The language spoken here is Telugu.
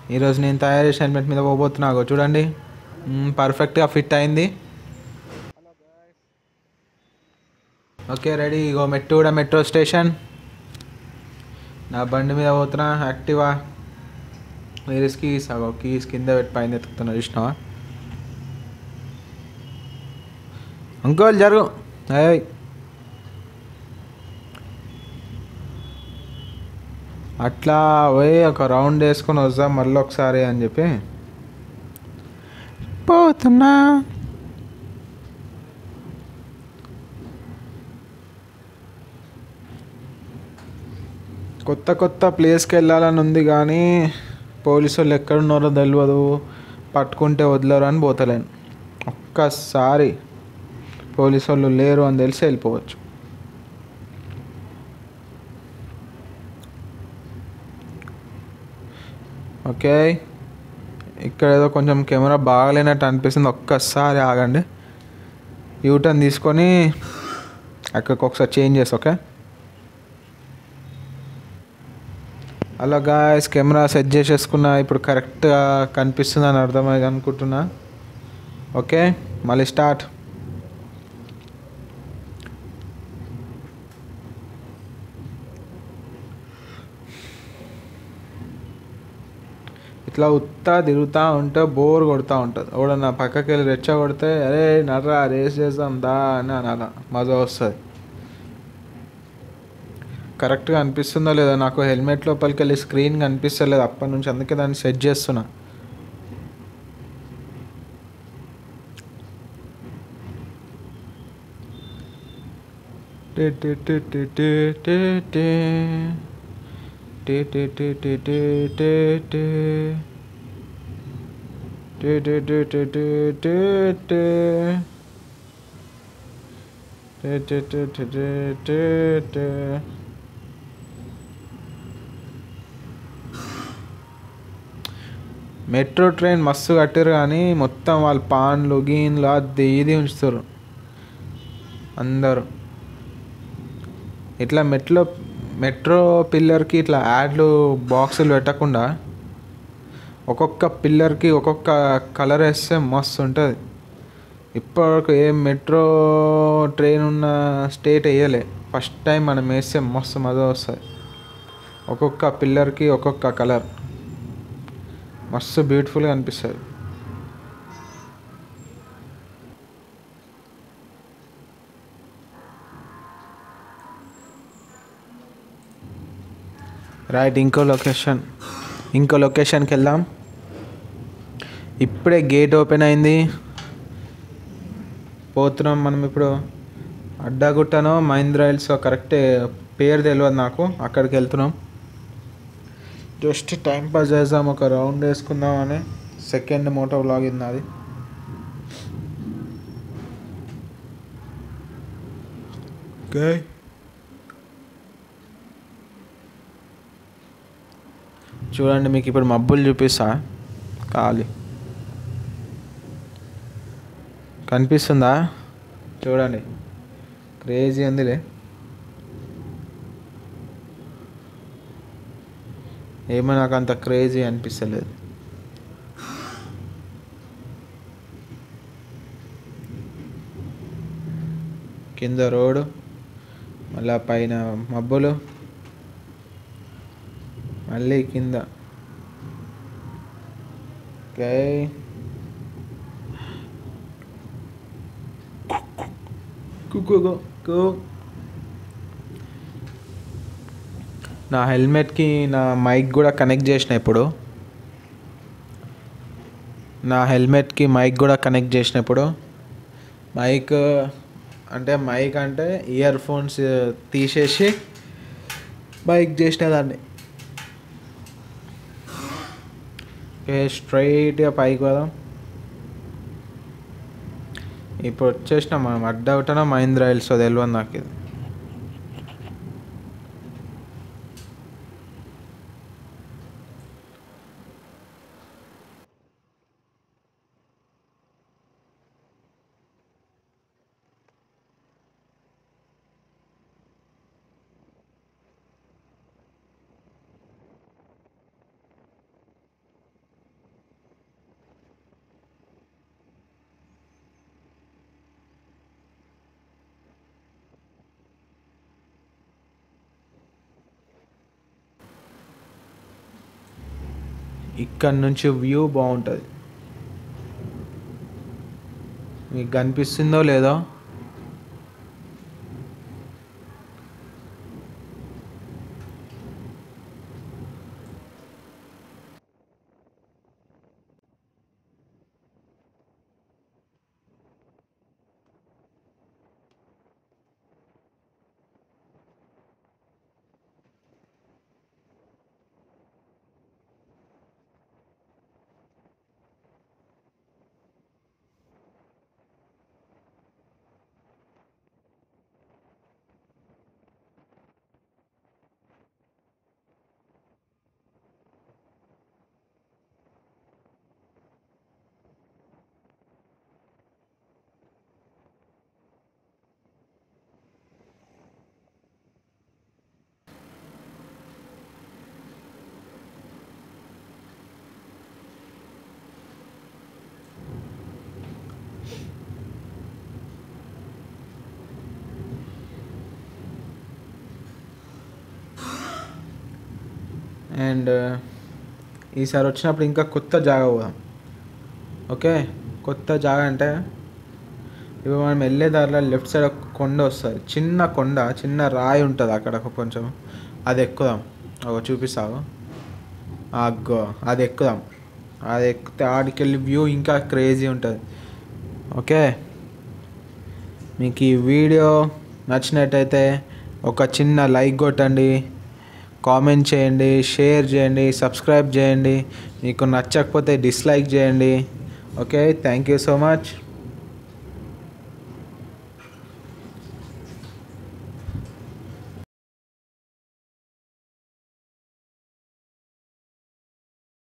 ఈరోజు నేను తయారు చేసిన హెల్మెట్ మీద పోబోతున్నా అగో చూడండి మ్మ్, పర్ఫెక్ట్గా ఫిట్ అయింది ఓకే రెడీ ఇగో మెట్టు కూడా మెట్రో స్టేషన్ నా బండి మీద పోతున్నా యాక్టివా వేరే కీస్ అగో కీస్ కింద పెట్టి పైన ఎత్తుకుతున్నా చూసినావా అంకోల్ జరుగు ఏయ్ అట్లా పోయి ఒక రౌండ్ వేసుకొని వద్దాం మళ్ళీ ఒకసారి అని చెప్పి పోతున్నా కొత్త కొత్త ప్లేస్కి వెళ్ళాలని ఉంది కానీ పోలీసు వాళ్ళు ఎక్కడున్నారో తెలియదు పట్టుకుంటే వదలరు అని పోతలేను ఒక్కసారి పోలీసు వాళ్ళు లేరు అని తెలిసి వెళ్ళిపోవచ్చు ఓకే ఇక్కడ ఏదో కొంచెం కెమెరా బాగలేనట్టు అనిపిస్తుంది ఒక్కసారి ఆగండి యూటర్న్ తీసుకొని అక్కడికి ఒకసారి చేంజ్ చేసి ఓకే అలా గాయస్ కెమెరా సెట్ చేసేసుకున్నా ఇప్పుడు కరెక్ట్గా కనిపిస్తుందని అర్థమైంది అనుకుంటున్నా ఓకే మళ్ళీ స్టార్ట్ ఇట్లా ఉత్తా తిరుగుతూ ఉంటే బోర్ కొడుతూ ఉంటుంది ఎవడన్నా పక్కకి వెళ్ళి రెచ్చ కొడితే అరే నర్రా రేస్ చేద్దాం దా అని అనాల మజా వస్తుంది కరెక్ట్గా అనిపిస్తుందో లేదో నాకు హెల్మెట్ లోపలికి వెళ్ళి స్క్రీన్ కనిపిస్తలేదు అప్పటి నుంచి అందుకే దాన్ని సెట్ చేస్తున్నా టి టి టి టి టి టి టి. టి టి టి టి టి టి టి. టి టి టి టి టి టి టి. టి టి టి టి టి టి టి. మెట్రో ట్రైన్ మస్తు కట్టారు కానీ మొత్తం వాళ్ళు పాన్లు గీన్లు అది ఇది ఉంచుతారు అందరూ ఇట్లా మెట్రో మెట్రో పిల్లర్కి ఇట్లా యాడ్లు బాక్సులు పెట్టకుండా ఒక్కొక్క పిల్లర్కి ఒక్కొక్క కలర్ వేస్తే మస్తు ఉంటుంది ఇప్పటివరకు ఏ మెట్రో ట్రైన్ ఉన్న స్టేట్ వేయలే ఫస్ట్ టైం మనం వేస్తే మస్తు మజా వస్తుంది ఒక్కొక్క పిల్లర్కి ఒక్కొక్క కలర్ మస్తు బ్యూటిఫుల్గా అనిపిస్తుంది రైట్ ఇంకో లొకేషన్ ఇంకో లొకేషన్కి వెళ్దాం ఇప్పుడే గేట్ ఓపెన్ అయింది పోతున్నాం మనం ఇప్పుడు అడ్డాగుట్టనో మహీంద్రా హిల్స్ కరెక్ట్ పేరు తెలియదు నాకు అక్కడికి వెళ్తున్నాం జస్ట్ టైం పాస్ చేద్దాం ఒక రౌండ్ వేసుకుందాం అని సెకండ్ మోటో వ్లాగ్ ఇది నాది ఓకే చూడండి మీకు ఇప్పుడు మబ్బులు చూపిస్తా ఖాళీ కనిపిస్తుందా చూడండి క్రేజీ ఉందిలే ఏమో నాకు అంత క్రేజీ అనిపిస్తలేదు కింద రోడ్డు మళ్ళా పైన మబ్బులు మళ్ళీ కింద ఓకే కుకు కు నా హెల్మెట్కి నా మైక్ కూడా కనెక్ట్ చేసిన ఇప్పుడు నా హెల్మెట్కి మైక్ కూడా కనెక్ట్ చేసినప్పుడు మైక్ అంటే మైక్ అంటే ఇయర్ ఫోన్స్ తీసేసి మైక్ చేసిన దాన్ని ఓకే స్ట్రైట్గా పైకి పోదాం ఇప్పుడు వచ్చేసినాం మనం అడ్డవుటనో మహీంద్రా హిల్స్ తెలియదు నాకు ఇది ఇక్కడ నుంచి వ్యూ బాగుంటుంది మీకు కనిపిస్తుందో లేదో అండ్ ఈసారి వచ్చినప్పుడు ఇంకా కొత్త జాగా పోదాం ఓకే కొత్త జాగా అంటే ఇప్పుడు మనం వెళ్ళే దారిలో లెఫ్ట్ సైడ్ ఒక కొండ వస్తుంది చిన్న కొండ చిన్న రాయి ఉంటుంది అక్కడ ఒక కొంచెం అది ఎక్కుదాం ఒక చూపిస్తావు అగ్గో అది ఎక్కుదాం అది ఎక్కితే ఆడికి వెళ్ళి వ్యూ ఇంకా క్రేజీ ఉంటుంది ఓకే మీకు ఈ వీడియో నచ్చినట్టయితే ఒక చిన్న లైక్ కొట్టండి కామెంట్ చేయండి షేర్ చేయండి సబ్స్క్రైబ్ చేయండి మీకు నచ్చకపోతే డిస్లైక్ చేయండి okay thank you so much